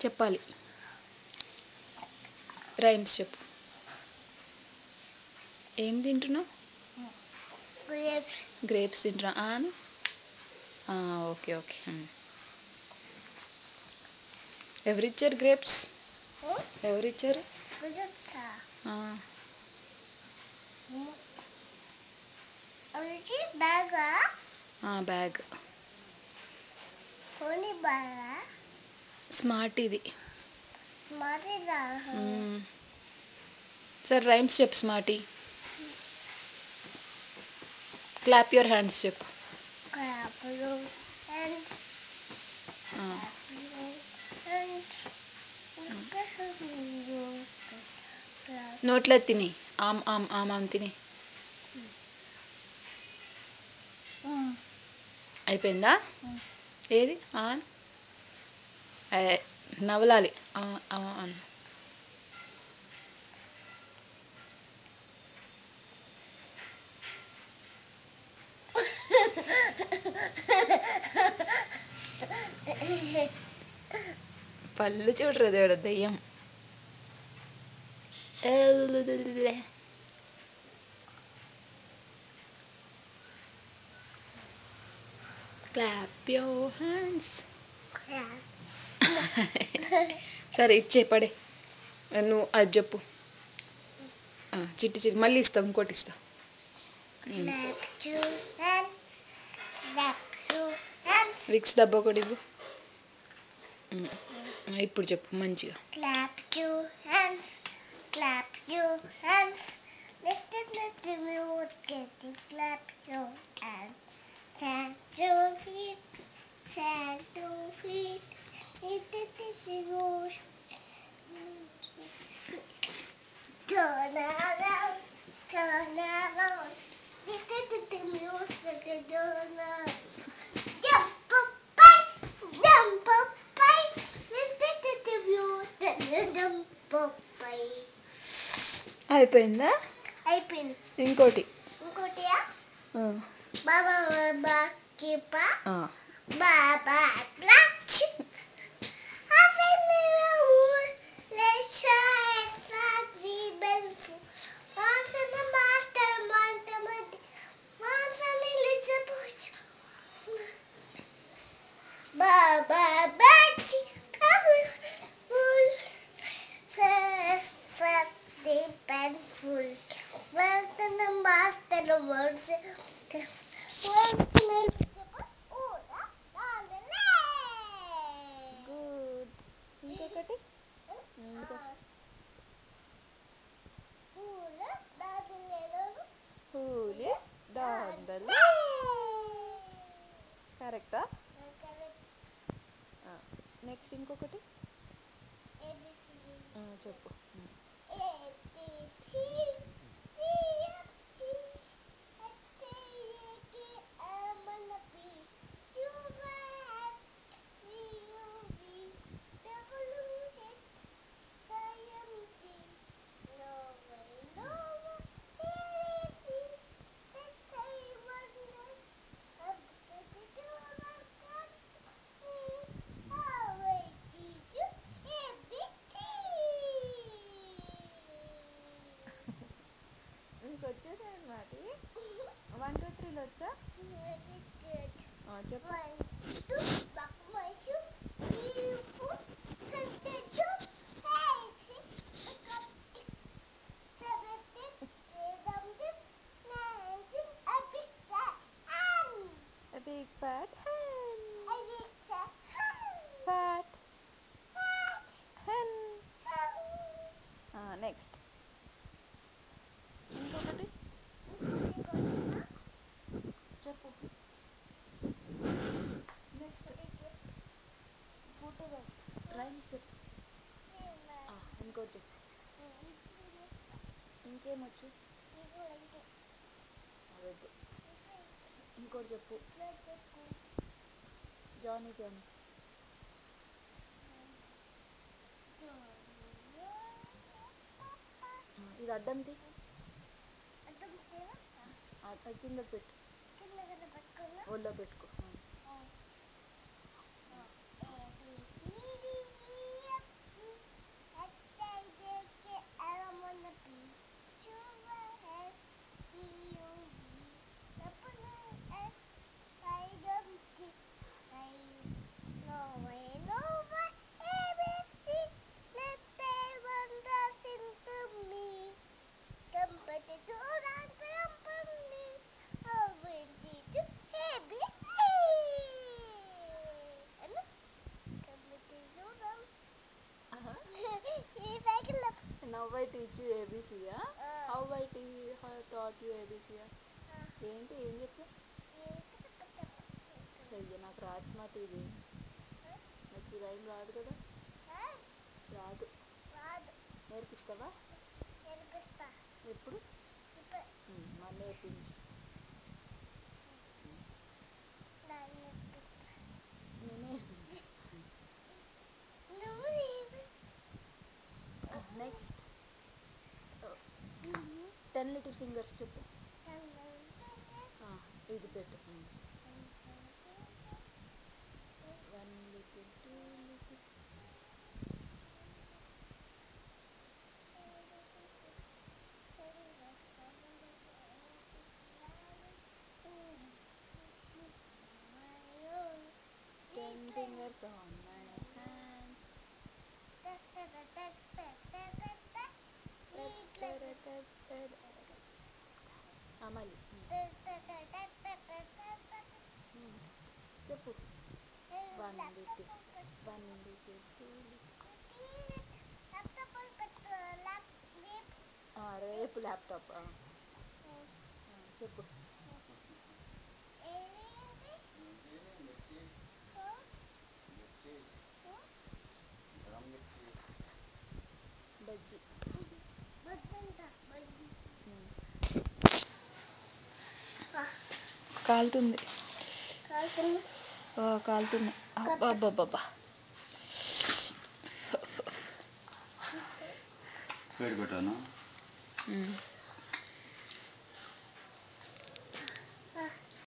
చెప్పాలి రైమ్స్ చెప్పు ఏం తింటున్నావు grapes, గ్రేప్స్ తింటున్నా ఆను ఓకే ఓకే ఎవరిచ్చారు గ్రేప్స్ huh? ఎవరిచ్చారు Produtta. ఆ, Aviki baga, ఆ, బ్యాగ్ koni baga, స్మార్ట్ ఇది smarty da. మ్మ్. సరే రైమ్స్ చెప్పు స్మార్టీ క్లాప్ యువర్ హ్యాండ్స్ చెప్పు Crapulu and ఆ, and నోట్లో తిని ఆమ్ ఆమ్ ఆమ్ ఆమ్ తిని అయిపోయిందా ఏది ఆన్ ఏ, నవలాలి ఆ, ఆ, అను పళ్ళు చూడరు దేవుడు దయ్యం క్లాప్ యోర్ హ్యాండ్స్ సరే ఇచ్చే పడే నువ్వు అది చెప్పు ఆ, చిట్టి చిట్టి మళ్ళీ ఇస్తావు ఇంకోటి ఇస్తా Clap two hands, clap two hands, Vicks డబ్బా ఒకటి ఇవ్వు ఉమ్. ఇప్పుడు చెప్పు మంచిగా clap two hands, clap two hands. Listen to the music, clap your hands. Stand two feet, stand two feet. Listen to the music. Turn around, turn around. Listen to the music, turn around. Jump up, bike, jump up, bike. Listen to the music, jump up, bike. అయిపోయిందా అయిపోయింది ఇంకోటి ఇంకోటియా ఆ, బాబా baa కిప ఆ. Baa black Baba Betty, deep and full. Welcome the master of words. Good ఇంకొకటి హూల్ ఇస్ డౌన్ ద కరెక్టా నెక్స్ట్ ఇంకొకటి ఆ, చెప్పు మీకు వచ్చేసాయి అనమాట వన్ టూ త్రీలో వచ్చా ఆ, చెప్పు One, two, back my shoe, three, four, ten, ten, two, hey, six, seven, eight, seven, eight, seven, eight, nine, ten, a big fat hand, big fat hen a big fat hand, fat fat hen hand. Next ఇంకొకటి చెప్పు next photo rhymes చెప్పు ఆ, ఇంకోటి చెప్పు ఇంకేమొచ్చు అవద్దు ఇంకోటి చెప్పు Johnny Johnny ఆ, ఇది అడ్డం తీ ఆ, ఆ కిందకి పెట్టు ఒళ్ళో పెట్టుకో ఆ. నవ్ ఐ టీచ్ యూ ఏబీసీయా how I T taught you ఏబీసీయా ఏంటి ఏం చెప్పు అయ్యో నాకు రాజ్మాట ఇది నాకు ఈ రైమ్ రాదు కదా రాదు రాదు నేర్పిస్తావా నేర్పిస్తా ఎప్పుడు ఇప్పుడు ఉమ్, మరి నేర్పించు నాకు నేర్పిస్తా నేను నేర్పించు నువ్వు ఏమి నెక్స్ట్ టెన్ లిటిల్ ఫింగర్స్ చెప్పు ఆ, ఇది పెట్టు one little two little ten fingers on my hand మళ్ళీ ఉమ్, చెప్పు one little one little two little రేపు ల్యాప్టాప్ చెప్పు బజ్జి ఉమ్. కాలుతుంది ఆ, కాలుతున్నాయి అబ్బాబ్బాబ్బా స్పీడ్ పెట్టాను ఉమ్.